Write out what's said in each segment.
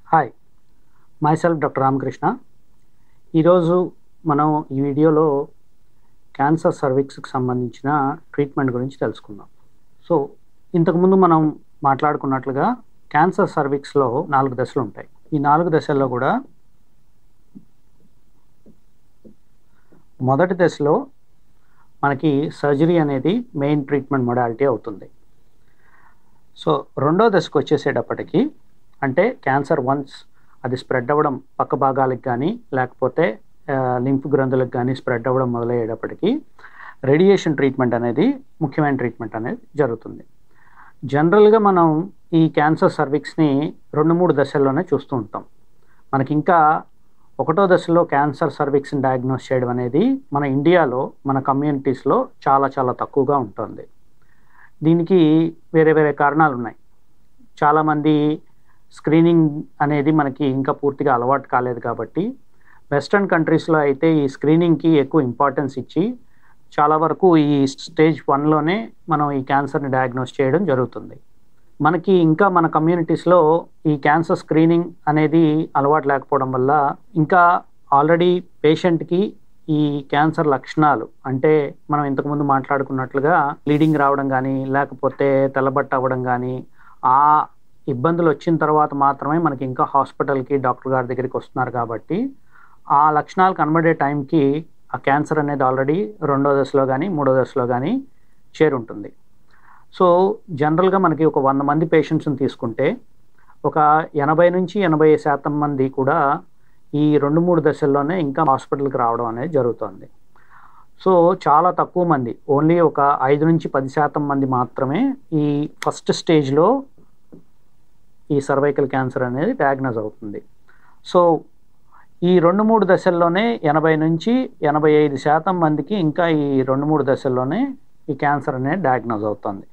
hi myself doctor Ramakrishna ఈరోజు మనం ఈ వీడియోలో క్యాన్సర్ సర్వీక్స్కి సంబంధించిన ట్రీట్మెంట్ గురించి తెలుసుకుందాం సో ఇంతకుముందు మనం మాట్లాడుకున్నట్లుగా క్యాన్సర్ సర్వీక్స్లో నాలుగు దశలు ఉంటాయి ఈ నాలుగు దశల్లో కూడా మొదటి దశలో మనకి సర్జరీ అనేది మెయిన్ ట్రీట్మెంట్ మొడాలిటీ అవుతుంది సో రెండో దశకు వచ్చేసేటప్పటికి అంటే క్యాన్సర్ వన్స్ అది స్ప్రెడ్ అవ్వడం పక్క భాగాలకు కానీ లేకపోతే లింఫ్ గ్రంథులకు కానీ స్ప్రెడ్ అవ్వడం మొదలయ్యేటప్పటికి రేడియేషన్ ట్రీట్మెంట్ అనేది ముఖ్యమైన ట్రీట్మెంట్ అనేది జరుగుతుంది జనరల్గా మనం ఈ క్యాన్సర్ సర్వీక్స్ని రెండు మూడు దశల్లోనే చూస్తూ ఉంటాం మనకి ఇంకా ఒకటో దశలో క్యాన్సర్ సర్వీక్స్ని డయాగ్నోస్ చేయడం అనేది మన ఇండియాలో మన కమ్యూనిటీస్లో చాలా చాలా తక్కువగా ఉంటుంది దీనికి వేరే వేరే కారణాలు ఉన్నాయి చాలామంది స్క్రీనింగ్ అనేది మనకి ఇంకా పూర్తిగా అలవాటు కాలేదు కాబట్టి వెస్ట్రన్ కంట్రీస్లో అయితే ఈ స్క్రీనింగ్కి ఎక్కువ ఇంపార్టెన్స్ ఇచ్చి చాలా వరకు ఈ స్టేజ్ వన్లోనే మనం ఈ క్యాన్సర్ని డయాగ్నోస్ చేయడం జరుగుతుంది మనకి ఇంకా మన కమ్యూనిటీస్లో ఈ క్యాన్సర్ స్క్రీనింగ్ అనేది అలవాటు లేకపోవడం వల్ల ఇంకా ఆల్రెడీ పేషెంట్కి ఈ క్యాన్సర్ లక్షణాలు అంటే మనం ఇంతకుముందు మాట్లాడుకున్నట్లుగా బ్లీడింగ్ రావడం కానీ లేకపోతే తెల్లబట్ట అవ్వడం కానీ ఆ ఇబ్బందులు వచ్చిన తర్వాత మాత్రమే మనకి ఇంకా హాస్పిటల్కి డాక్టర్ గారి దగ్గరికి వస్తున్నారు కాబట్టి ఆ లక్షణాలు కనబడే టైంకి ఆ క్యాన్సర్ అనేది ఆల్రెడీ రెండో దశలో కానీ మూడో దశలో కానీ చేరుంటుంది సో జనరల్గా మనకి ఒక వంద మంది పేషెంట్స్ని తీసుకుంటే ఒక ఎనభై నుంచి ఎనభై శాతం మంది కూడా ఈ రెండు మూడు దశల్లోనే ఇంకా హాస్పిటల్కి రావడం అనేది జరుగుతుంది సో చాలా తక్కువ మంది ఓన్లీ ఒక ఐదు నుంచి పది శాతం మంది మాత్రమే ఈ ఫస్ట్ స్టేజ్లో ఈ సర్వైకల్ క్యాన్సర్ అనేది డయాగ్నోజ్ అవుతుంది సో ఈ రెండు మూడు దశల్లోనే ఎనభై నుంచి ఎనభై ఐదు శాతం మందికి ఇంకా ఈ రెండు మూడు దశల్లోనే ఈ క్యాన్సర్ అనేది డయాగ్నోజ్ అవుతుంది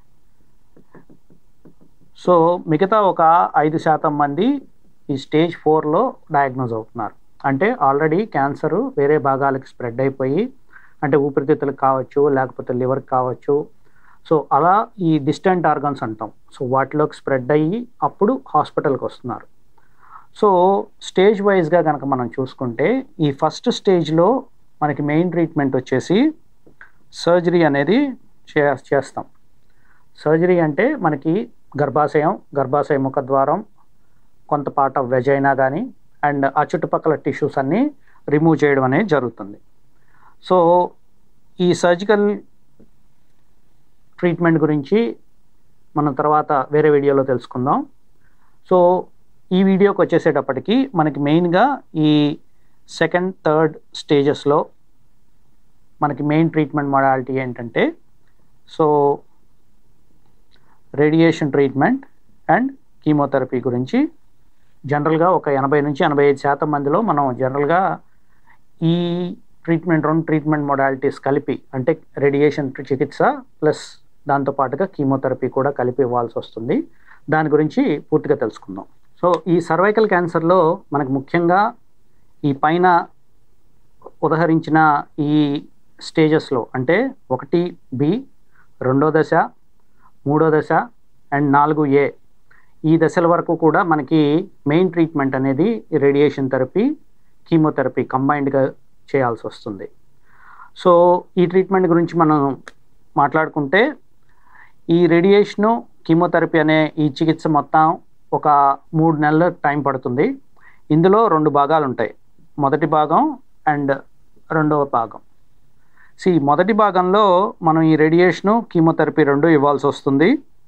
సో మిగతా ఒక ఐదు శాతం మంది ఈ స్టేజ్ ఫోర్లో డయాగ్నోజ్ అవుతున్నారు అంటే ఆల్రెడీ క్యాన్సరు వేరే భాగాలకు స్ప్రెడ్ అయిపోయి అంటే ఊపిరితిత్తులకు కావచ్చు లేకపోతే లివర్కి కావచ్చు సో అలా ఈ డిస్టెంట్ ఆర్గన్స్ అంటాం సో వాటిలోకి స్ప్రెడ్ అయ్యి అప్పుడు హాస్పిటల్కి వస్తున్నారు సో స్టేజ్ వైజ్గా కనుక మనం చూసుకుంటే ఈ ఫస్ట్ స్టేజ్లో మనకి మెయిన్ ట్రీట్మెంట్ వచ్చేసి సర్జరీ అనేది చే చేస్తాం సర్జరీ అంటే మనకి గర్భాశయం గర్భాశయ ముఖద్వారం కొంత పార్ట్ ఆఫ్ వెజైనా కానీ అండ్ ఆ చుట్టుపక్కల టిష్యూస్ అన్నీ రిమూవ్ చేయడం అనేది జరుగుతుంది సో ఈ సర్జికల్ ట్రీట్మెంట్ గురించి మనం తర్వాత వేరే వీడియోలో తెలుసుకుందాం సో ఈ వీడియోకి వచ్చేసేటప్పటికి మనకి మెయిన్గా ఈ సెకండ్ థర్డ్ స్టేజెస్లో మనకి మెయిన్ ట్రీట్మెంట్ మొడాలిటీ ఏంటంటే so radiation treatment and chemotherapy గురించి జనరల్గా ఒక ఎనభై నుంచి ఎనభై ఐదు శాతం మందిలో మనం జనరల్గా ఈ ట్రీట్మెంట్ రెండు ట్రీట్మెంట్ మొడాలిటీస్ కలిపి అంటే రేడియేషన్ చికిత్స ప్లస్ దాంతోపాటుగా కీమోథెరపీ కూడా కలిపి ఇవ్వాల్సి వస్తుంది దాని గురించి పూర్తిగా తెలుసుకుందాం సో ఈ సర్వైకల్ క్యాన్సర్లో మనకు ముఖ్యంగా ఈ పైన ఉదహరించిన ఈ స్టేజెస్లో అంటే ఒకటి బి రెండో దశ మూడో దశ అండ్ నాలుగు ఏ ఈ దశల వరకు కూడా మనకి మెయిన్ ట్రీట్మెంట్ అనేది రేడియేషన్ థెరపీ కీమోథెరపీ కంబైన్డ్గా చేయాల్సి వస్తుంది సో ఈ ట్రీట్మెంట్ గురించి మనం మాట్లాడుకుంటే ఈ రేడియేషను కీమోథెరపీ అనే ఈ చికిత్స మొత్తం ఒక మూడు నెలల టైం పడుతుంది ఇందులో రెండు భాగాలు ఉంటాయి మొదటి భాగం అండ్ రెండవ భాగం సి మొదటి భాగంలో మనం ఈ రేడియేషను కీమోథెరపీ రెండు ఇవ్వాల్సి వస్తుంది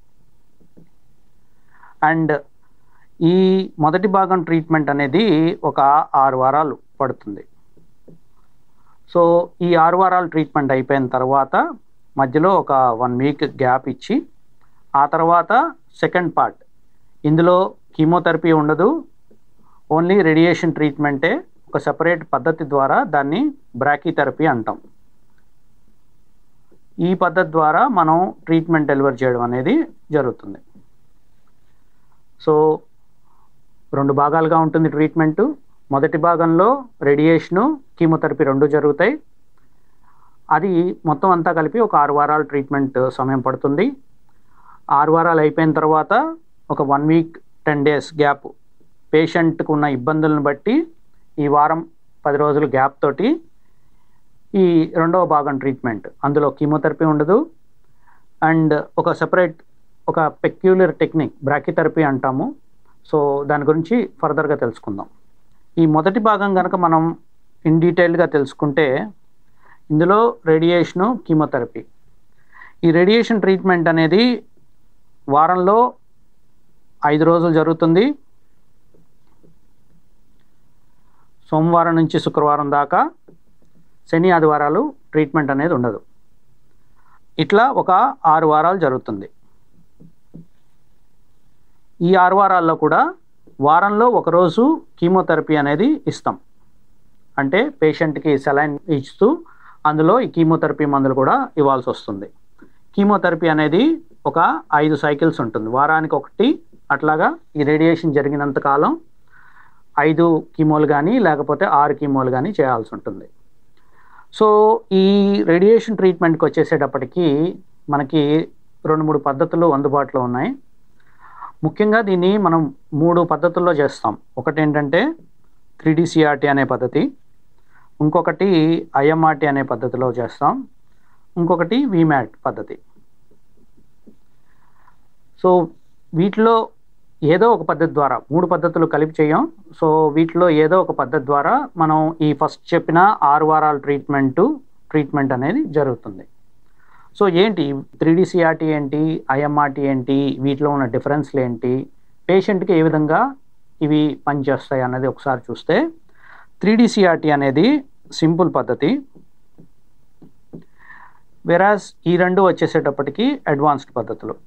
అండ్ ఈ మొదటి భాగం ట్రీట్మెంట్ అనేది ఒక ఆరు వారాలు పడుతుంది సో ఈ ఆరు వారాలు ట్రీట్మెంట్ అయిపోయిన తర్వాత మధ్యలో ఒక వన్ వీక్ గ్యాప్ ఇచ్చి ఆ తర్వాత సెకండ్ పార్ట్ ఇందులో కీమోథెరపీ ఉండదు ఓన్లీ రేడియేషన్ ట్రీట్మెంటే ఒక సెపరేట్ పద్ధతి ద్వారా దాన్ని బ్రాకీథెరపీ అంటాం ఈ పద్ధతి ద్వారా మనం ట్రీట్మెంట్ డెలివర్ చేయడం అనేది జరుగుతుంది సో రెండు భాగాలుగా ఉంటుంది ట్రీట్మెంటు మొదటి భాగంలో రేడియేషను కీమోథెరపీ రెండు జరుగుతాయి అది మొత్తం అంతా కలిపి ఒక ఆరు వారాల ట్రీట్మెంట్ సమయం పడుతుంది ఆరు వారాలు అయిపోయిన తర్వాత ఒక one week ten days gap పేషెంట్కు ఉన్న ఇబ్బందులను బట్టి ఈ వారం పది రోజులు గ్యాప్ తోటి ఈ రెండవ భాగం ట్రీట్మెంట్ అందులో కీమోథెరపీ ఉండదు అండ్ ఒక సెపరేట్ ఒక పెక్యులర్ టెక్నిక్ బ్రాకిథెరపీ అంటాము సో దాని గురించి ఫర్దర్గా తెలుసుకుందాం ఈ మొదటి భాగం కనుక మనం ఇన్ డీటెయిల్గా తెలుసుకుంటే ఇందులో రేడియేషను కీమోథెరపీ ఈ రేడియేషన్ ట్రీట్మెంట్ అనేది వారంలో ఐదు రోజులు జరుగుతుంది సోమవారం నుంచి శుక్రవారం దాకా శని ఆదివారాలు ట్రీట్మెంట్ అనేది ఉండదు ఇట్లా ఒక ఆరు వారాలు జరుగుతుంది ఈ ఆరు వారాల్లో కూడా వారంలో ఒకరోజు కీమోథెరపీ అనేది ఇస్తాం అంటే పేషెంట్కి సెలైన్ ఇస్తూ అందులో ఈ కీమోథెరపీ మందులు కూడా ఇవ్వాల్సి వస్తుంది కీమోథెరపీ అనేది ఒక ఐదు సైకిల్స్ ఉంటుంది వారానికి ఒకటి అట్లాగా ఈ రేడియేషన్ జరిగినంత కాలం ఐదు కీమోలు కానీ లేకపోతే ఆరు కీమోలు కానీ చేయాల్సి ఉంటుంది సో ఈ రేడియేషన్ ట్రీట్మెంట్కి వచ్చేసేటప్పటికి మనకి రెండు మూడు పద్ధతులు అందుబాటులో ఉన్నాయి ముఖ్యంగా దీన్ని మనం మూడు పద్ధతుల్లో చేస్తాం ఒకటి ఏంటంటే త్రీ సిఆర్టీ అనే పద్ధతి ఇంకొకటి ఐఎంఆర్టీ అనే పద్ధతిలో చేస్తాం ఇంకొకటి వీమ్యాట్ పద్ధతి సో వీటిలో ఏదో ఒక పద్ధతి ద్వారా మూడు పద్ధతులు కలిపి చేయం సో వీటిలో ఏదో ఒక పద్ధతి ద్వారా మనం ఈ ఫస్ట్ చెప్పిన ఆరు వారాల ట్రీట్మెంట్ ట్రీట్మెంట్ అనేది జరుగుతుంది సో ఏంటి త్రీ సిఆర్టీ ఏంటి ఐఎంఆర్టీ ఏంటి వీటిలో ఉన్న డిఫరెన్స్లు ఏంటి పేషెంట్కి ఏ విధంగా ఇవి పనిచేస్తాయి అన్నది ఒకసారి చూస్తే త్రీ సిఆర్టీ అనేది సింపుల్ పద్ధతి వెరాజ్ ఈ రెండు వచ్చేసేటప్పటికి అడ్వాన్స్డ్ పద్ధతులు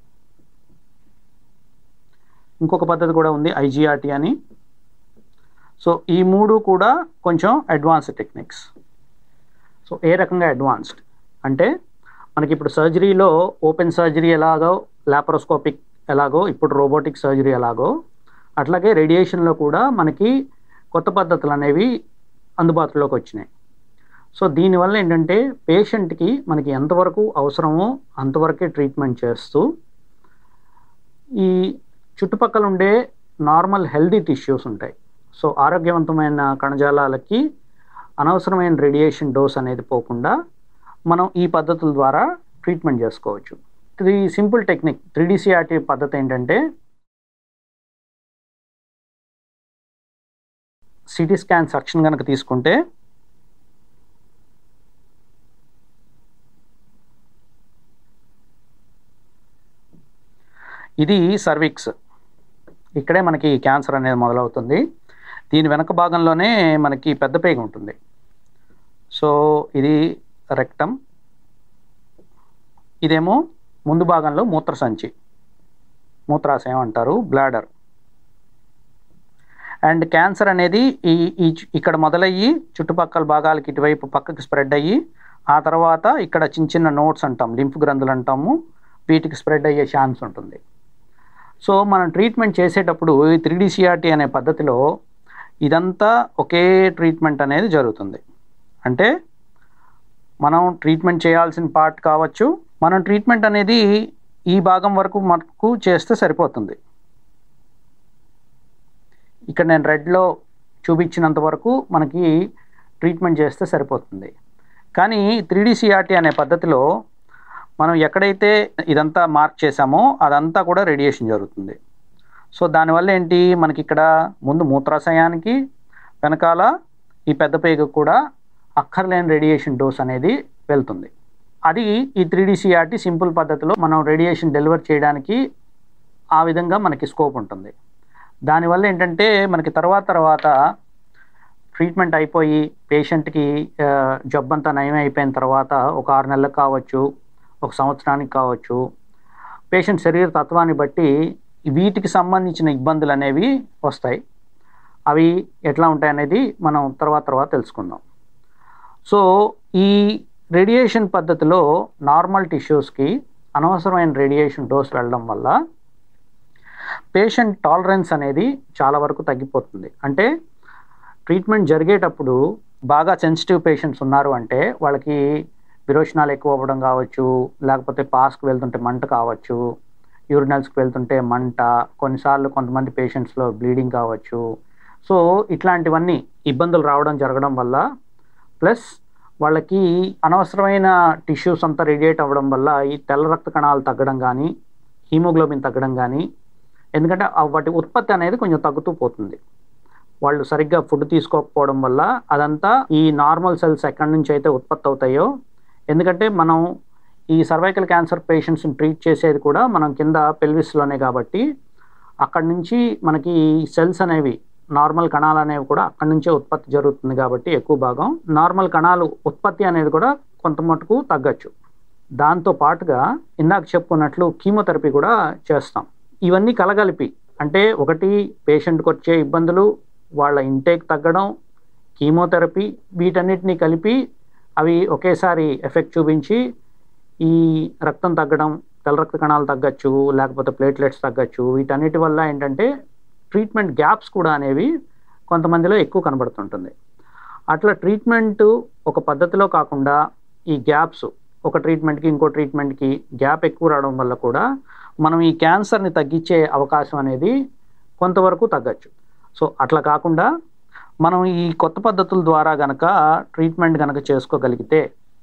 ఇంకొక పద్ధతి కూడా ఉంది ఐజీఆర్టీ అని సో ఈ మూడు కూడా కొంచెం అడ్వాన్స్డ్ టెక్నిక్స్ సో ఏ రకంగా అడ్వాన్స్డ్ అంటే మనకి ఇప్పుడు సర్జరీలో ఓపెన్ సర్జరీ ఎలాగో లాపరోస్కోపిక్ ఎలాగో ఇప్పుడు రోబోటిక్ సర్జరీ ఎలాగో అట్లాగే రేడియేషన్లో కూడా మనకి కొత్త పద్ధతులు అనేవి అందుబాటులోకి వచ్చినాయి సో దీనివల్ల ఏంటంటే పేషెంట్కి మనకి ఎంతవరకు అవసరమో అంతవరకే ట్రీట్మెంట్ చేస్తూ ఈ చుట్టుపక్కల ఉండే నార్మల్ హెల్దీ టిష్యూస్ ఉంటాయి సో ఆరోగ్యవంతమైన కణజాలాలకి అనవసరమైన రేడియేషన్ డోస్ అనేది పోకుండా మనం ఈ పద్ధతుల ద్వారా ట్రీట్మెంట్ చేసుకోవచ్చు ఇది సింపుల్ టెక్నిక్ త్రీ సిఆర్టీ పద్ధతి ఏంటంటే సిటీ స్కాన్ సెక్షన్ కనుక తీసుకుంటే ఇది సర్విక్స్ ఇక్కడే మనకి క్యాన్సర్ అనేది మొదలవుతుంది దీని వెనక భాగంలోనే మనకి పెద్ద పేగ ఉంటుంది సో ఇది రెక్టం ఇదేమో ముందు భాగంలో మూత్రసంచి మూత్రాశయం అంటారు బ్లాడర్ అండ్ క్యాన్సర్ అనేది ఈ ఈ ఇక్కడ మొదలయ్యి చుట్టుపక్కల భాగాలకి ఇటువైపు పక్కకి స్ప్రెడ్ అయ్యి ఆ తర్వాత ఇక్కడ చిన్న చిన్న నోట్స్ అంటాం లింఫ్ గ్రంథులు అంటాము వీటికి స్ప్రెడ్ అయ్యే ఛాన్స్ ఉంటుంది సో మనం ట్రీట్మెంట్ చేసేటప్పుడు ఈ త్రీ సిఆర్టీ అనే పద్ధతిలో ఇదంతా ఒకే ట్రీట్మెంట్ అనేది జరుగుతుంది అంటే మనం ట్రీట్మెంట్ చేయాల్సిన పార్ట్ కావచ్చు మనం ట్రీట్మెంట్ అనేది ఈ భాగం వరకు మనకు చేస్తే సరిపోతుంది ఇక్కడ నేను రెడ్లో చూపించినంత వరకు మనకి ట్రీట్మెంట్ చేస్తే సరిపోతుంది కానీ త్రీ సిఆర్టీ అనే పద్ధతిలో మనం ఎక్కడైతే ఇదంతా మార్క్ చేసామో అదంతా కూడా రేడియేషన్ జరుగుతుంది సో దానివల్ల ఏంటి మనకి ఇక్కడ ముందు మూత్రాశయానికి వెనకాల ఈ పెద్ద పేగు కూడా అక్కర్లేని రేడియేషన్ డోస్ అనేది వెళ్తుంది అది ఈ త్రీ సిఆర్టీ సింపుల్ పద్ధతిలో మనం రేడియేషన్ డెలివర్ చేయడానికి ఆ విధంగా మనకి స్కోప్ ఉంటుంది దానివల్ల ఏంటంటే మనకి తర్వాత తర్వాత ట్రీట్మెంట్ అయిపోయి పేషెంట్కి జబ్బంతా నయం అయిపోయిన తర్వాత ఒక ఆరు నెలలకు కావచ్చు ఒక సంవత్సరానికి కావచ్చు పేషెంట్ శరీర తత్వాన్ని బట్టి వీటికి సంబంధించిన ఇబ్బందులు అనేవి వస్తాయి అవి ఎట్లా ఉంటాయి అనేది మనం తర్వాత తర్వాత తెలుసుకుందాం సో ఈ రేడియేషన్ పద్ధతిలో నార్మల్ టిష్యూస్కి అనవసరమైన రేడియేషన్ డోస్ వెళ్ళడం వల్ల పేషెంట్ టాలరెన్స్ అనేది చాలా వరకు తగ్గిపోతుంది అంటే ట్రీట్మెంట్ జరిగేటప్పుడు బాగా సెన్సిటివ్ పేషెంట్స్ ఉన్నారు అంటే వాళ్ళకి విరోచనాలు ఎక్కువ అవ్వడం కావచ్చు లేకపోతే పాస్కి వెళ్తుంటే మంట కావచ్చు యూరినల్స్కి వెళ్తుంటే మంట కొన్నిసార్లు కొంతమంది పేషెంట్స్లో బ్లీడింగ్ కావచ్చు సో ఇట్లాంటివన్నీ ఇబ్బందులు రావడం జరగడం వల్ల ప్లస్ వాళ్ళకి అనవసరమైన టిష్యూస్ అంతా రేడియేట్ అవ్వడం వల్ల ఈ తెల్ల రక్త కణాలు తగ్గడం కానీ హీమోగ్లోబిన్ తగ్గడం కానీ ఎందుకంటే ఆ వాటి ఉత్పత్తి అనేది కొంచెం తగ్గుతూ పోతుంది వాళ్ళు సరిగ్గా ఫుడ్ తీసుకోకపోవడం వల్ల అదంతా ఈ నార్మల్ సెల్స్ ఎక్కడి నుంచి అయితే ఉత్పత్తి అవుతాయో ఎందుకంటే మనం ఈ సర్వైకల్ క్యాన్సర్ పేషెంట్స్ని ట్రీట్ చేసేది కూడా మనం కింద పెల్విస్లోనే కాబట్టి అక్కడి నుంచి మనకి సెల్స్ అనేవి నార్మల్ కణాలు అనేవి కూడా అక్కడి నుంచే ఉత్పత్తి జరుగుతుంది కాబట్టి ఎక్కువ భాగం నార్మల్ కణాలు ఉత్పత్తి అనేది కూడా కొంత మటుకు తగ్గచ్చు దాంతో పాటుగా ఇందాక చెప్పుకున్నట్లు కీమోథెరపీ కూడా చేస్తాం ఇవన్నీ కలగలిపి అంటే ఒకటి పేషెంట్కి వచ్చే ఇబ్బందులు వాళ్ళ ఇంటేక్ తగ్గడం కీమోథెరపీ వీటన్నిటిని కలిపి అవి ఒకేసారి ఎఫెక్ట్ చూపించి ఈ రక్తం తగ్గడం తెల్ల రక్త కణాలు తగ్గచ్చు లేకపోతే ప్లేట్లెట్స్ తగ్గచ్చు వీటన్నిటి వల్ల ఏంటంటే ట్రీట్మెంట్ గ్యాప్స్ కూడా అనేవి కొంతమందిలో ఎక్కువ కనబడుతుంటుంది అట్లా ట్రీట్మెంట్ ఒక పద్ధతిలో కాకుండా ఈ గ్యాప్స్ ఒక ట్రీట్మెంట్కి ఇంకో ట్రీట్మెంట్కి గ్యాప్ ఎక్కువ రావడం వల్ల కూడా మనం ఈ క్యాన్సర్ని తగ్గించే అవకాశం అనేది కొంతవరకు తగ్గచ్చు సో అట్లా కాకుండా మనం ఈ కొత్త పద్ధతుల ద్వారా గనక ట్రీట్మెంట్ గనక చేసుకోగలిగితే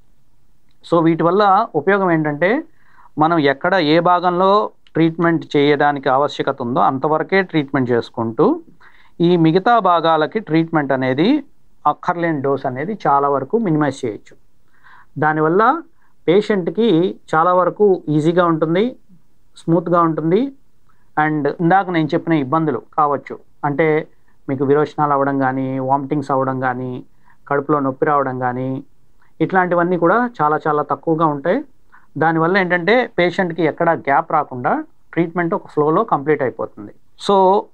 సో వీటి వల్ల ఉపయోగం ఏంటంటే మనం ఎక్కడ ఏ భాగంలో ట్రీట్మెంట్ చేయడానికి ఆవశ్యకత ఉందో అంతవరకే ట్రీట్మెంట్ చేసుకుంటూ ఈ మిగతా భాగాలకి ట్రీట్మెంట్ అనేది అక్కర్లేని డోస్ అనేది చాలా వరకు మినిమైజ్ చేయొచ్చు దానివల్ల పేషెంట్కి చాలా వరకు ఈజీగా ఉంటుంది స్మూత్గా ఉంటుంది అండ్ ఇందాక నేను చెప్పిన ఇబ్బందులు కావచ్చు అంటే మీకు విరోచనాలు అవ్వడం కానీ వామిటింగ్స్ అవ్వడం కానీ కడుపులో నొప్పి రావడం కానీ ఇట్లాంటివన్నీ కూడా చాలా చాలా తక్కువగా ఉంటాయి దానివల్ల ఏంటంటే పేషెంట్కి ఎక్కడ గ్యాప్ రాకుండా ట్రీట్మెంట్ ఒక ఫ్లోలో కంప్లీట్ అయిపోతుంది సో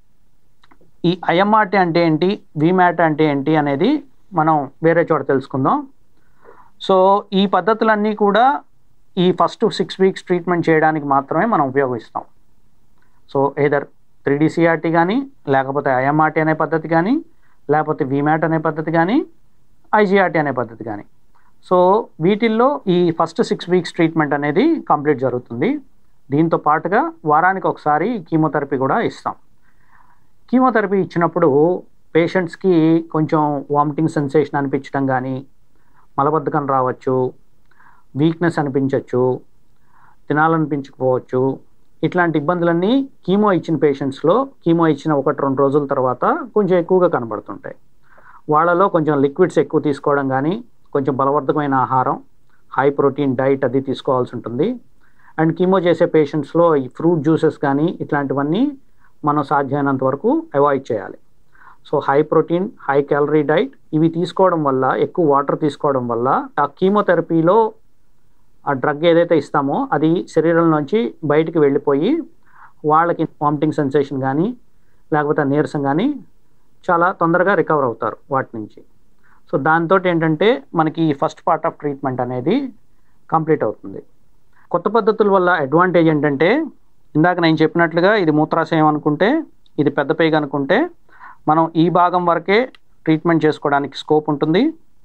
ఈ ఐఎంఆర్టీ అంటే ఏంటి విమ్యాట్ అంటే ఏంటి అనేది మనం వేరే చోట తెలుసుకుందాం సో ఈ పద్ధతులన్నీ కూడా ఈ ఫస్ట్ సిక్స్ వీక్స్ ట్రీట్మెంట్ చేయడానికి మాత్రమే మనం ఉపయోగిస్తాం సో ఏదర్ త్రీ డిసిఆర్టీ కానీ లేకపోతే ఐఎంఆర్టీ అనే పద్ధతి కానీ లేకపోతే విమ్యాట్ అనే పద్ధతి కానీ ఐజీఆర్టీ అనే పద్ధతి కానీ సో వీటిల్లో ఈ ఫస్ట్ సిక్స్ వీక్స్ ట్రీట్మెంట్ అనేది కంప్లీట్ జరుగుతుంది దీంతో పాటుగా వారానికి ఒకసారి కీమోథెరపీ కూడా ఇస్తాం కీమోథెరపీ ఇచ్చినప్పుడు పేషెంట్స్కి కొంచెం వామిటింగ్ సెన్సేషన్ అనిపించడం కానీ మలబద్ధకం రావచ్చు వీక్నెస్ అనిపించవచ్చు తినాలనిపించకపోవచ్చు ఇట్లాంటి ఇబ్బందులన్నీ కీమో ఇచ్చిన పేషెంట్స్లో కీమో ఇచ్చిన ఒకటి రెండు రోజుల తర్వాత కొంచెం ఎక్కువగా కనబడుతుంటాయి వాళ్ళలో కొంచెం లిక్విడ్స్ ఎక్కువ తీసుకోవడం కానీ కొంచెం బలవర్ధకమైన ఆహారం హై ప్రోటీన్ డైట్ అది తీసుకోవాల్సి ఉంటుంది అండ్ కీమో చేసే పేషెంట్స్లో ఈ ఫ్రూట్ జ్యూసెస్ కానీ ఇట్లాంటివన్నీ మనం సాధ్యమైనంత వరకు అవాయిడ్ చేయాలి so high protein high calorie diet ఇవి తీసుకోవడం వల్ల ఎక్కువ వాటర్ తీసుకోవడం వల్ల ఆ కీమోథెరపీలో ఆ డ్రగ్ ఏదైతే ఇస్తామో అది శరీరం నుంచి బయటికి వెళ్ళిపోయి వాళ్ళకి వామిటింగ్ సెన్సేషన్ కానీ లేకపోతే నీరసం కానీ చాలా తొందరగా రికవర్ అవుతారు వాటి నుంచి సో దాంతో ఏంటంటే మనకి ఈ ఫస్ట్ పార్ట్ ఆఫ్ ట్రీట్మెంట్ అనేది కంప్లీట్ అవుతుంది కొత్త పద్ధతుల వల్ల అడ్వాంటేజ్ ఏంటంటే ఇందాక నేను చెప్పినట్లుగా ఇది మూత్రాశయం అనుకుంటే ఇది పెద్ద పేగ అనుకుంటే మనం ఈ భాగం వరకే ట్రీట్మెంట్ చేసుకోవడానికి స్కోప్ ఉంటుంది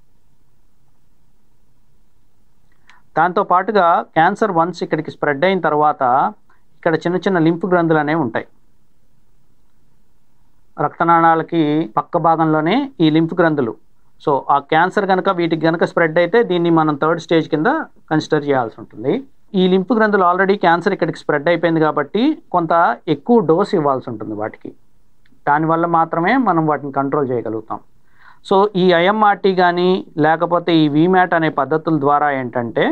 దాంతో పాటుగా క్యాన్సర్ వన్స్ ఇక్కడికి స్ప్రెడ్ అయిన తర్వాత ఇక్కడ చిన్న చిన్న లింఫ్ గ్రంథులు అనేవి ఉంటాయి రక్తనాళాలకి పక్క భాగంలోనే ఈ లింఫ్ గ్రంథులు సో ఆ క్యాన్సర్ కనుక వీటికి కనుక స్ప్రెడ్ అయితే దీన్ని మనం థర్డ్ స్టేజ్ కింద కన్సిడర్ చేయాల్సి ఉంటుంది ఈ లింఫ్ గ్రంథులు ఆల్రెడీ క్యాన్సర్ ఇక్కడికి స్ప్రెడ్ అయిపోయింది కాబట్టి కొంత ఎక్కువ డోస్ ఇవ్వాల్సి ఉంటుంది వాటికి దానివల్ల మాత్రమే మనం వాటిని కంట్రోల్ చేయగలుగుతాం సో ఈ ఐఎంఆర్టీ కానీ లేకపోతే ఈ వీమ్యాట్ అనే పద్ధతుల ద్వారా ఏంటంటే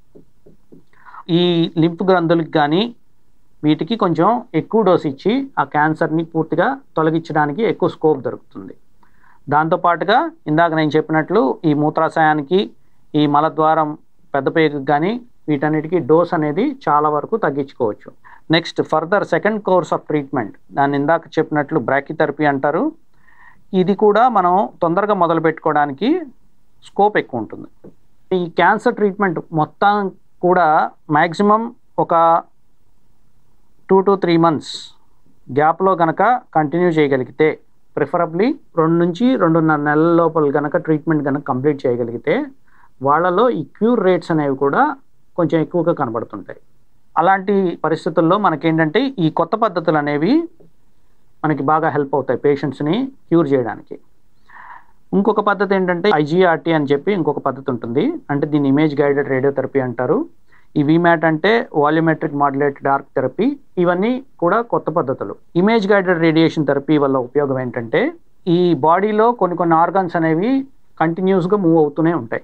ఈ లింఫ్ గ్రంథులకి కానీ వీటికి కొంచెం ఎక్కువ డోస్ ఇచ్చి ఆ క్యాన్సర్ని పూర్తిగా తొలగించడానికి ఎక్కువ స్కోప్ దొరుకుతుంది దాంతోపాటుగా ఇందాక నేను చెప్పినట్లు ఈ మూత్రాశయానికి ఈ మలద్వారం పెద్ద పేగుకి కానీ వీటన్నిటికీ డోస్ అనేది చాలా వరకు తగ్గించుకోవచ్చు next further second course of treatment దాన్ని ఇందాక చెప్పినట్లు బ్రాకిథెరపీ అంటారు ఇది కూడా మనం తొందరగా మొదలు పెట్టుకోవడానికి స్కోప్ ఎక్కువ ఉంటుంది ఈ క్యాన్సర్ ట్రీట్మెంట్ మొత్తం కూడా మ్యాక్సిమం ఒక టూ టు త్రీ మంత్స్ గ్యాప్లో కనుక కంటిన్యూ చేయగలిగితే ప్రిఫరబ్లీ రెండు నుంచి రెండున్నర నెలల లోపల కనుక ట్రీట్మెంట్ కనుక కంప్లీట్ చేయగలిగితే వాళ్ళలో ఈ క్యూర్ రేట్స్ అనేవి కూడా కొంచెం ఎక్కువగా కనబడుతుంటాయి అలాంటి పరిస్థితుల్లో మనకేంటంటే ఈ కొత్త పద్ధతులు అనేవి మనకి బాగా హెల్ప్ అవుతాయి పేషెంట్స్ని క్యూర్ చేయడానికి ఇంకొక పద్ధతి ఏంటంటే ఐజీఆర్టీ అని చెప్పి ఇంకొక పద్ధతి ఉంటుంది అంటే దీన్ని ఇమేజ్ గైడెడ్ రేడియోథెరపీ అంటారు ఈ వీమ్యాట్ అంటే వాల్యూమెట్రిక్ మాడ్యులేటెడ్ డార్క్ థెరపీ ఇవన్నీ కూడా కొత్త పద్ధతులు ఇమేజ్ గైడెడ్ రేడియేషన్ థెరపీ వల్ల ఉపయోగం ఏంటంటే ఈ బాడీలో కొన్ని కొన్ని ఆర్గన్స్ అనేవి కంటిన్యూస్గా మూవ్ అవుతూనే ఉంటాయి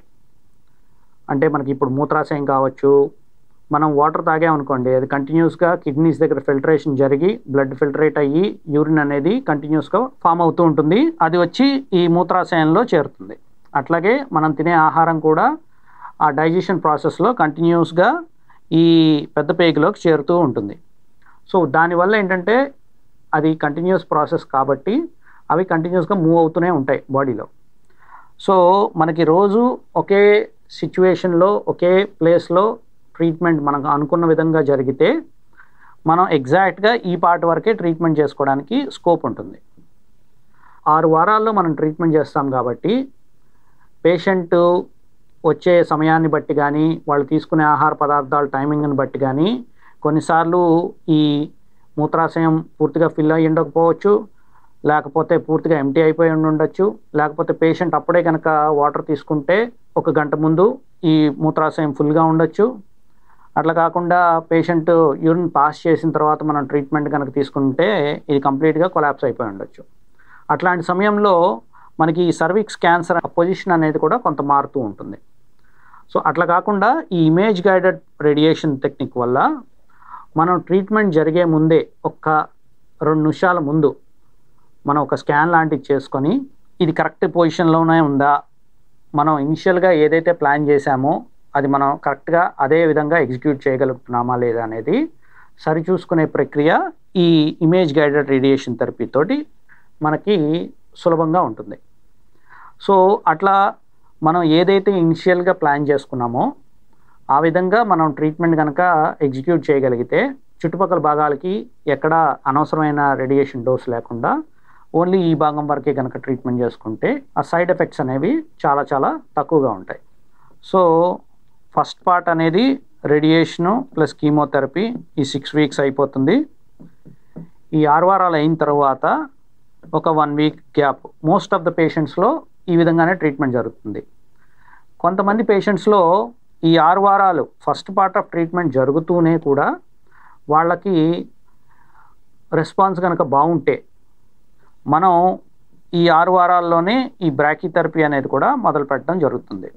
అంటే మనకి ఇప్పుడు మూత్రాశయం కావచ్చు మనం వాటర్ తాగామనుకోండి అది కంటిన్యూస్గా కిడ్నీస్ దగ్గర ఫిల్టరేషన్ జరిగి బ్లడ్ ఫిల్టరేట్ అయ్యి యూరిన్ అనేది కంటిన్యూస్గా ఫామ్ అవుతూ ఉంటుంది అది వచ్చి ఈ మూత్రాశయంలో చేరుతుంది అట్లాగే మనం తినే ఆహారం కూడా ఆ డైజెషన్ ప్రాసెస్లో కంటిన్యూస్గా ఈ పెద్ద పేగులోకి చేరుతూ ఉంటుంది సో దానివల్ల ఏంటంటే అది కంటిన్యూస్ ప్రాసెస్ కాబట్టి అవి కంటిన్యూస్గా మూవ్ అవుతూనే ఉంటాయి బాడీలో సో మనకి రోజు ఒకే సిచ్యువేషన్లో ఒకే ప్లేస్లో ట్రీట్మెంట్ మనకు అనుకున్న విధంగా జరిగితే మనం ఎగ్జాక్ట్గా ఈ పార్ట్ వరకే ట్రీట్మెంట్ చేసుకోవడానికి స్కోప్ ఉంటుంది ఆరు వారాల్లో మనం ట్రీట్మెంట్ చేస్తాం కాబట్టి పేషెంట్ వచ్చే సమయాన్ని బట్టి కానీ వాళ్ళు తీసుకునే ఆహార పదార్థాల టైమింగ్ని బట్టి కానీ కొన్నిసార్లు ఈ మూత్రాశయం పూర్తిగా ఫిల్ అయ్యి ఉండకపోవచ్చు లేకపోతే పూర్తిగా ఎంటీ అయిపోయి ఉండి ఉండొచ్చు లేకపోతే పేషెంట్ అప్పుడే కనుక వాటర్ తీసుకుంటే ఒక గంట ముందు ఈ మూత్రాశయం ఫుల్గా ఉండొచ్చు అట్లా కాకుండా పేషెంట్ యూరిన్ పాస్ చేసిన తర్వాత మనం ట్రీట్మెంట్ కనుక తీసుకుంటే ఇది కంప్లీట్గా కొలాప్స్ అయిపోయి ఉండొచ్చు అట్లాంటి సమయంలో మనకి ఈ సర్విక్స్ క్యాన్సర్ పొజిషన్ అనేది కూడా కొంత మారుతూ ఉంటుంది సో అట్లా కాకుండా ఈ ఇమేజ్ గైడెడ్ రేడియేషన్ టెక్నిక్ వల్ల మనం ట్రీట్మెంట్ జరిగే ముందే ఒక్క రెండు నిమిషాల ముందు మనం ఒక స్కాన్ లాంటిది చేసుకొని ఇది కరెక్ట్ పొజిషన్లోనే ఉందా మనం ఇనిషియల్గా ఏదైతే ప్లాన్ చేశామో అది మనం కరెక్ట్గా అదే విధంగా ఎగ్జిక్యూట్ చేయగలుగుతున్నామా లేదా అనేది సరిచూసుకునే ప్రక్రియ ఈ ఇమేజ్ గైడెడ్ రేడియేషన్ థెరపీ తోటి మనకి సులభంగా ఉంటుంది సో అట్లా మనం ఏదైతే ఇనిషియల్గా ప్లాన్ చేసుకున్నామో ఆ విధంగా మనం ట్రీట్మెంట్ కనుక ఎగ్జిక్యూట్ చేయగలిగితే చుట్టుపక్కల భాగాలకి ఎక్కడ అనవసరమైన రేడియేషన్ డోస్ లేకుండా ఓన్లీ ఈ భాగం వరకే కనుక ట్రీట్మెంట్ చేసుకుంటే ఆ సైడ్ ఎఫెక్ట్స్ అనేవి చాలా చాలా తక్కువగా ఉంటాయి సో ఫస్ట్ పార్ట్ అనేది రేడియేషను ప్లస్ కీమోథెరపీ ఈ సిక్స్ వీక్స్ అయిపోతుంది ఈ ఆరు వారాలు అయిన తర్వాత ఒక one week gap most of the పేషెంట్స్లో ఈ విధంగానే ట్రీట్మెంట్ జరుగుతుంది కొంతమంది పేషెంట్స్లో ఈ ఆరు వారాలు ఫస్ట్ పార్ట్ ఆఫ్ ట్రీట్మెంట్ జరుగుతూనే కూడా వాళ్ళకి రెస్పాన్స్ కనుక బాగుంటే మనం ఈ ఆరు వారాల్లోనే ఈ బ్రాకీథెరపీ అనేది కూడా మొదలు పెట్టడం జరుగుతుంది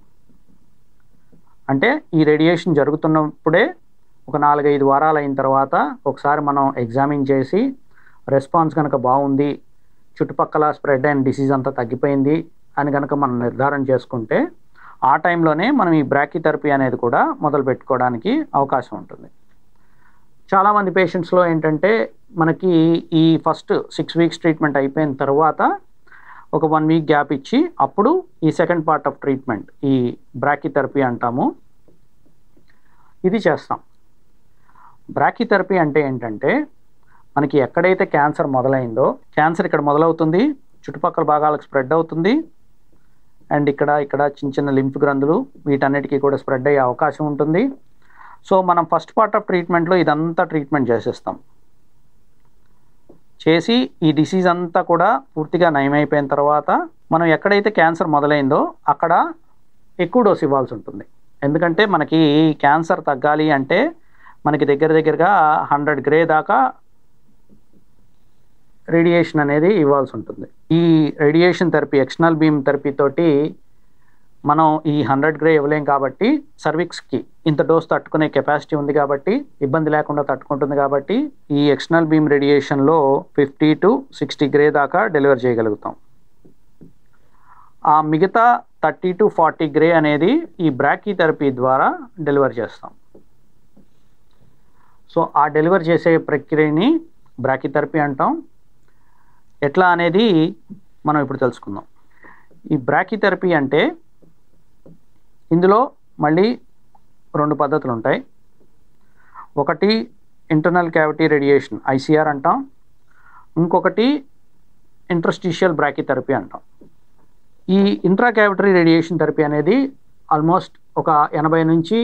అంటే ఈ రేడియేషన్ జరుగుతున్నప్పుడే ఒక నాలుగైదు వారాలు అయిన తర్వాత ఒకసారి మనం ఎగ్జామిన్ చేసి రెస్పాన్స్ కనుక బాగుంది చుట్టుపక్కల స్ప్రెడ్ అయిన డిసీజ్ అంతా తగ్గిపోయింది అని కనుక మనం నిర్ధారణ చేసుకుంటే ఆ టైంలోనే మనం ఈ బ్రాకీథెరపీ అనేది కూడా మొదలు పెట్టుకోవడానికి అవకాశం ఉంటుంది చాలామంది పేషెంట్స్లో ఏంటంటే మనకి ఈ ఫస్ట్ సిక్స్ వీక్స్ ట్రీట్మెంట్ అయిపోయిన తర్వాత ఒక వన్ వీక్ గ్యాప్ ఇచ్చి అప్పుడు ఈ సెకండ్ పార్ట్ ఆఫ్ ట్రీట్మెంట్ ఈ బ్రాకీథెరపీ అంటాము ఇది చేస్తాం బ్రాకీథెరపీ అంటే ఏంటంటే మనకి ఎక్కడైతే క్యాన్సర్ మొదలైందో క్యాన్సర్ ఇక్కడ మొదలవుతుంది చుట్టుపక్కల భాగాలకు స్ప్రెడ్ అవుతుంది అండ్ ఇక్కడ ఇక్కడ చిన్న చిన్న లింఫ్ గ్రంథులు వీటన్నిటికీ కూడా స్ప్రెడ్ అయ్యే అవకాశం ఉంటుంది సో మనం ఫస్ట్ పార్ట్ ఆఫ్ ట్రీట్మెంట్లో ఇదంతా ట్రీట్మెంట్ చేసేస్తాం చేసి ఈ డిసీజ్ అంతా కూడా పూర్తిగా నయమైపోయిన తర్వాత మనం ఎక్కడైతే క్యాన్సర్ మొదలైందో అక్కడ ఎక్కువ డోస్ ఇవ్వాల్సి ఉంటుంది ఎందుకంటే మనకి క్యాన్సర్ తగ్గాలి అంటే మనకి దగ్గర దగ్గరగా హండ్రెడ్ గ్రే దాకా రేడియేషన్ అనేది ఇవ్వాల్సి ఉంటుంది ఈ radiation therapy external beam therapy తోటి మనం ఈ హండ్రెడ్ గ్రే ఇవ్వలేం కాబట్టి సర్విక్స్కి ఇంత డోస్ తట్టుకునే కెపాసిటీ ఉంది కాబట్టి ఇబ్బంది లేకుండా తట్టుకుంటుంది కాబట్టి ఈ ఎక్స్టర్నల్ బీమ్ రేడియేషన్లో ఫిఫ్టీ టు సిక్స్టీ గ్రే దాకా డెలివర్ చేయగలుగుతాం ఆ మిగతా థర్టీ టు ఫార్టీ గ్రే అనేది ఈ బ్రాకీ థెరపీ ద్వారా డెలివర్ చేస్తాం సో ఆ డెలివర్ చేసే ప్రక్రియని బ్రాకీ థెరపీ అంటాం ఎట్లా అనేది మనం ఇప్పుడు తెలుసుకుందాం ఈ బ్రాకీ థెరపీ అంటే ఇందులో మళ్ళీ రెండు పద్ధతులు ఉంటాయి ఒకటి ఇంటర్నల్ క్యావిటీ రేడియేషన్ ఐసీఆర్ అంటాం ఇంకొకటి ఇంట్రస్టిషియల్ బ్రాకీ థెరపీ అంటాం ఈ ఇంట్రా క్యావిటరీ రేడియేషన్ థెరపీ అనేది ఆల్మోస్ట్ ఒక ఎనభై నుంచి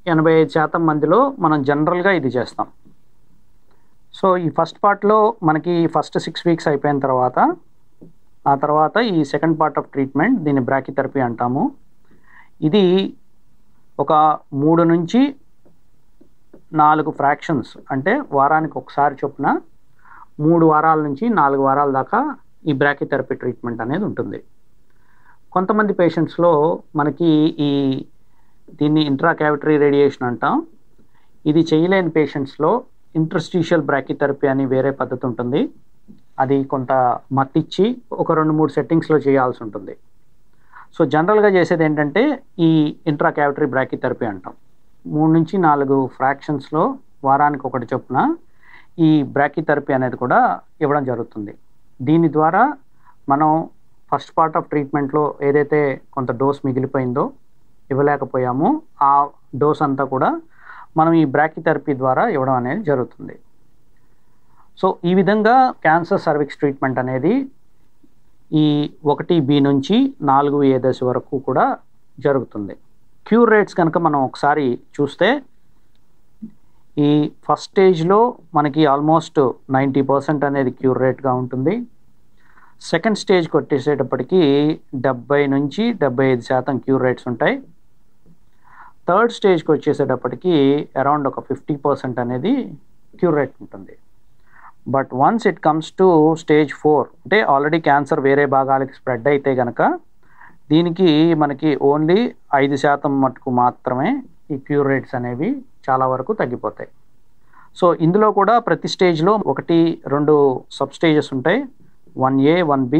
ఎనభై ఐదు శాతం మందిలో మనం జనరల్గా ఇది చేస్తాం సో ఈ ఫస్ట్ పార్ట్లో మనకి ఫస్ట్ సిక్స్ వీక్స్ అయిపోయిన తర్వాత ఆ తర్వాత ఈ సెకండ్ పార్ట్ ఆఫ్ ట్రీట్మెంట్ దీన్ని బ్రాకిథెరపీ అంటాము ఇది ఒక మూడు నుంచి నాలుగు ఫ్రాక్షన్స్ అంటే వారానికి ఒకసారి చొప్పున మూడు వారాల నుంచి నాలుగు వారాల దాకా ఈ బ్రాకిథెరపీ ట్రీట్మెంట్ అనేది ఉంటుంది కొంతమంది పేషెంట్స్లో మనకి ఈ దీన్ని ఇంట్రా క్యావిటరీ రేడియేషన్ అంటాం ఇది చేయలేని పేషెంట్స్లో ఇంట్రస్టీషియల్ బ్రాకిథెరపీ అని వేరే పద్ధతి ఉంటుంది అది కొంత మత్తిచ్చి ఒక రెండు మూడు సెట్టింగ్స్లో చేయాల్సి ఉంటుంది సో జనరల్గా చేసేది ఏంటంటే ఈ ఇంట్రా క్యావిటరీ బ్రాకిథెరపీ అంటాం మూడు నుంచి నాలుగు ఫ్రాక్షన్స్లో వారానికి ఒకటి చొప్పున ఈ బ్రాకిథెరపీ అనేది కూడా ఇవ్వడం జరుగుతుంది దీని ద్వారా మనం ఫస్ట్ పార్ట్ ఆఫ్ ట్రీట్మెంట్లో ఏదైతే కొంత డోస్ మిగిలిపోయిందో ఇవ్వలేకపోయామో ఆ డోస్ అంతా కూడా మనం ఈ బ్రాకిథెరపీ ద్వారా ఇవ్వడం అనేది జరుగుతుంది సో ఈ విధంగా క్యాన్సర్ సర్విక్స్ ట్రీట్మెంట్ అనేది ఈ ఒకటి బి నుంచి నాలుగు ఏ దశ వరకు కూడా జరుగుతుంది క్యూర్ రేట్స్ కనుక మనం ఒకసారి చూస్తే ఈ ఫస్ట్ స్టేజ్లో మనకి ఆల్మోస్ట్ నైంటీ పర్సెంట్ అనేది క్యూర్ రేట్గా ఉంటుంది సెకండ్ స్టేజ్కి వచ్చేసేటప్పటికి డెబ్బై నుంచి డెబ్బై ఐదు శాతం క్యూర్ రేట్స్ ఉంటాయి థర్డ్ స్టేజ్కి వచ్చేసేటప్పటికి అరౌండ్ ఒక ఫిఫ్టీ పర్సెంట్ అనేది క్యూర్ రేట్ ఉంటుంది but once it comes to stage four అంటే ఆల్రెడీ క్యాన్సర్ వేరే భాగాలకి స్ప్రెడ్ అయితే కనుక దీనికి మనకి ఓన్లీ ఐదు శాతం మటుకు మాత్రమే ఈ క్యూర్ రేట్స్ అనేవి చాలా వరకు తగ్గిపోతాయి సో ఇందులో కూడా ప్రతి స్టేజ్లో ఒకటి రెండు సబ్ స్టేజెస్ ఉంటాయి one A one B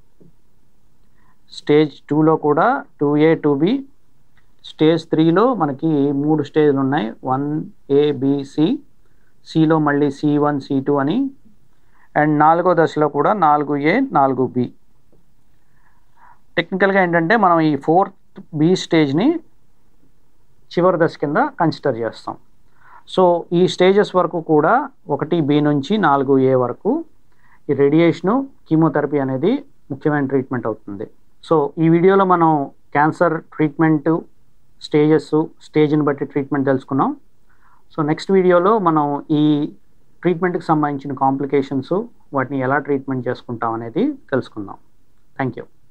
stage టూలో కూడా two A two B stage త్రీలో మనకి మూడు స్టేజ్లు ఉన్నాయి వన్ ఏ బిసి సిలో మళ్ళీ సి వన్ సి టూ అని అండ్ నాలుగో దశలో కూడా నాలుగు ఏ నాలుగు బి టెక్నికల్గా ఏంటంటే మనం ఈ ఫోర్త్ బి స్టేజ్ని చివరి దశ కింద కన్సిడర్ చేస్తాం సో ఈ స్టేజెస్ వరకు కూడా ఒకటి బి నుంచి నాలుగు ఏ వరకు ఈ రేడియేషను కీమోథెరపీ అనేది ముఖ్యమైన ట్రీట్మెంట్ అవుతుంది సో ఈ వీడియోలో మనం క్యాన్సర్ ట్రీట్మెంట్ స్టేజెస్ స్టేజ్ని బట్టి ట్రీట్మెంట్ తెలుసుకున్నాం సో నెక్స్ట్ వీడియోలో మనం ఈ ట్రీట్మెంట్కి సంబంధించిన కాంప్లికేషన్స్ వాటిని ఎలా ట్రీట్మెంట్ చేసుకుంటాం అనేది తెలుసుకుందాం థ్యాంక్ యూ